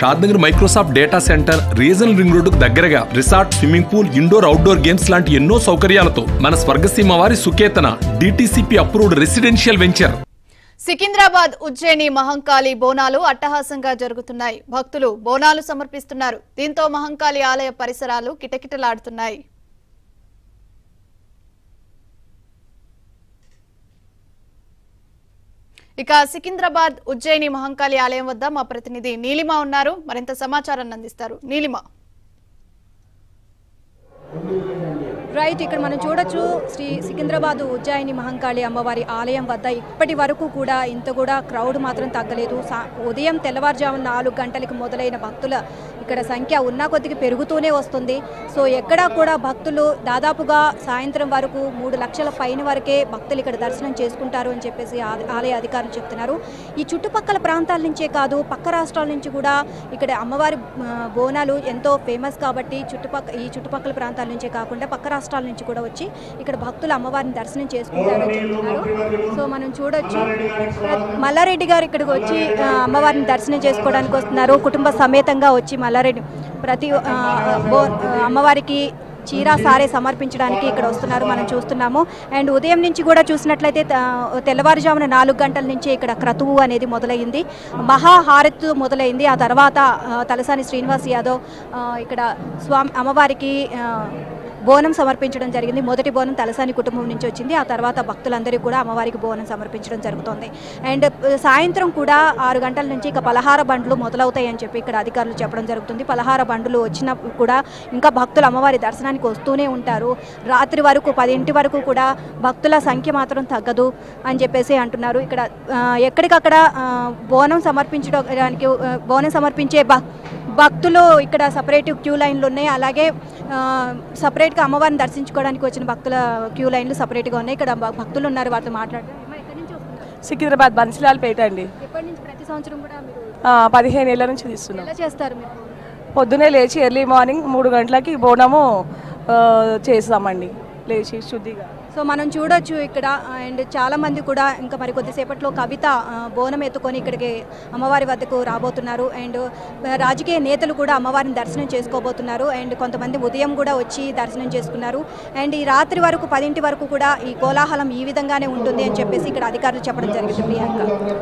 Shadnagar Microsoft data centre regional ring రోడ్డుకు దగ్గరగా resort swimming pool indoor outdoor games లాంటి ఎన్నో సౌకర్యాలతో మన స్వర్గసీమ వారి Suketana DTCP approved residential venture Secunderabad Ujjaini Mahankali Bonalu అట్టహాసంగా జరుగుతున్నాయి భక్తులు బోనాలు సమర్పిస్తున్నారు దీంతో మహంకాళి ఆలయ పరిసరాలు కిటకిటలాడుతున్నాయి ఇక సికింద్రాబాద్ ఉజ్జయిని మహంకాళి ఆలయం వద్ద మా ప్రతినిధి నీలిమ ఉన్నారు మరింత సమాచారాన్ని అందిస్తారు నీలిమ రైట్ ఇక్కడ మనం చూడొచ్చు శ్రీ సికింద్రాబాద్ ఉజ్జయిని మహంకాళి అమ్మవారి ఆలయం వద్ద ఇప్పటి వరకు కూడా ఇంత కూడా క్రౌడ్ మాత్రం తగ్గలేదు సా- ఉదయం తెల్లవారుజామున నాలుగు గంటలకు మొదలైన భక్తుల ఇక్కడ సంఖ్య ఉన్న కొద్దికి పెరుగుతూనే వస్తుంది సో ఎక్కడా కూడా భక్తులు దాదాపుగా సాయంత్రం వరకు మూడు లక్షల పైన వరకే భక్తులు ఇక్కడ దర్శనం చేసుకుంటారు అని చెప్పేసి ఆ- ఆలయ అధికారులు చెప్తున్నారు ఈ చుట్టుపక్కల ప్రాంతాల నుంచే కాదు పక్క రాష్ట్రాల నుంచి కూడా ఇక్కడ అమ్మవారి ఆ, బోనాలు ఎంతో ఫేమస్ కాబట్టి చుట్టుపక్కల ఈ చుట్టుపక్కల ప్రాంతాల నుంచే కాకుండా పక్క రాష్ట్రాల నుంచి కూడా వచ్చి ఇక్కడ భక్తులు అమ్మవారిని దర్శనం చేసుకుంటారు అని చెప్తున్నారు సో మనం చూడొచ్చు మల్లారెడ్డి గారు ఇక్కడికి వచ్చి ఆ, అమ్మవారిని దర్శనం చేసుకోవడానికి వస్తున్నారు కుటుంబ సమేతంగా వచ్చి మల్లారెడ్డి ప్రతి ఆ, బో ఆ, అమ్మవారికి చీర సారే సమర్పించడానికి ఇక్కడ వస్తున్నారు మనం చూస్తున్నాము అండ్ ఉదయం నుంచి కూడా చూసినట్లయితే త- తెల్లవారుజామున నాలుగు గంటల నుంచి ఇక్కడ క్రతువు అనేది మొదలైంది మహాహారత్ మొదలైంది ఆ తర్వాత ఆ, తలసాని శ్రీనివాస్ యాదవ్ ఆ, ఇక్కడ స్వామి అమ్మవారికి ఆ, బోనం సమర్పించడం జరిగింది మొదటి బోనం తలసాని కుటుంబం నుంచి వచ్చింది ఆ తర్వాత భక్తులందరికీ కూడా అమ్మవారికి బోనం సమర్పించడం జరుగుతుంది అండ్ సాయంత్రం కూడా ఆరు గంటల నుంచి ఇక పలహార బండ్లు మొదలవుతాయి అని చెప్పి ఇక్కడ అధికారులు చెప్పడం జరుగుతుంది పలహార బండ్లు వచ్చినప్పుడు కూడా ఇంకా భక్తులు అమ్మవారి దర్శనానికి వస్తూనే ఉంటారు రాత్రి వరకు పదింటి వరకు కూడా భక్తుల సంఖ్య మాత్రం తగ్గదు అని చెప్పేసి అంటున్నారు ఇక్కడ ఆ, ఎక్కడికక్కడ ఆ, బోనం సమర్పించడానికి ఆ, బోనం సమర్పించే భ భక్తులు ఇక్కడ సపరేట్ క్యూ లైన్లు ఉన్నాయి అలాగే ఆ, సపరేట్గా అమ్మవారిని దర్శించుకోవడానికి వచ్చిన భక్తుల క్యూ లైన్లు సపరేట్గా ఉన్నాయి ఇక్కడ భ- భక్తులు ఉన్నారు వారితో మాట్లాడడం అమ్మా, ఎక్కడి నుంచి వస్తున్నారు? సికింద్రాబాద్ బన్సిలాల్పేట అండి ఎప్పటి నుంచి ప్రతి సంవత్సరం కూడా మీరు ఆ, పదిహేను ఏళ్ళ నుంచి తీస్తున్నాం ఎలా చేస్తారు మీరు పొద్దునే లేచి ఎర్లీ మార్నింగ్ మూడు గంటలకి బోనము ఆ, చేస్తామండి లేచి శుద్ధిగా సో మనం చూడొచ్చు ఇక్కడ అండ్ చాలా మంది కూడా ఇంకా మరి కొద్దిసేపట్లో కవిత ఆ, బోనం ఎత్తుకొని ఇక్కడికి అమ్మవారి వద్దకు రాబోతున్నారు అండ్ రాజకీయ నేతలు కూడా అమ్మవారిని దర్శనం చేసుకోబోతున్నారు అండ్ కొంతమంది ఉదయం కూడా వచ్చి దర్శనం చేసుకున్నారు అండ్ ఈ రాత్రి వరకు పదింటి వరకు కూడా ఈ కోలాహలం ఈ విధంగానే ఉంటుంది అని చెప్పేసి ఇక్కడ అధికారులు చెప్పడం జరిగింది ప్రియాంక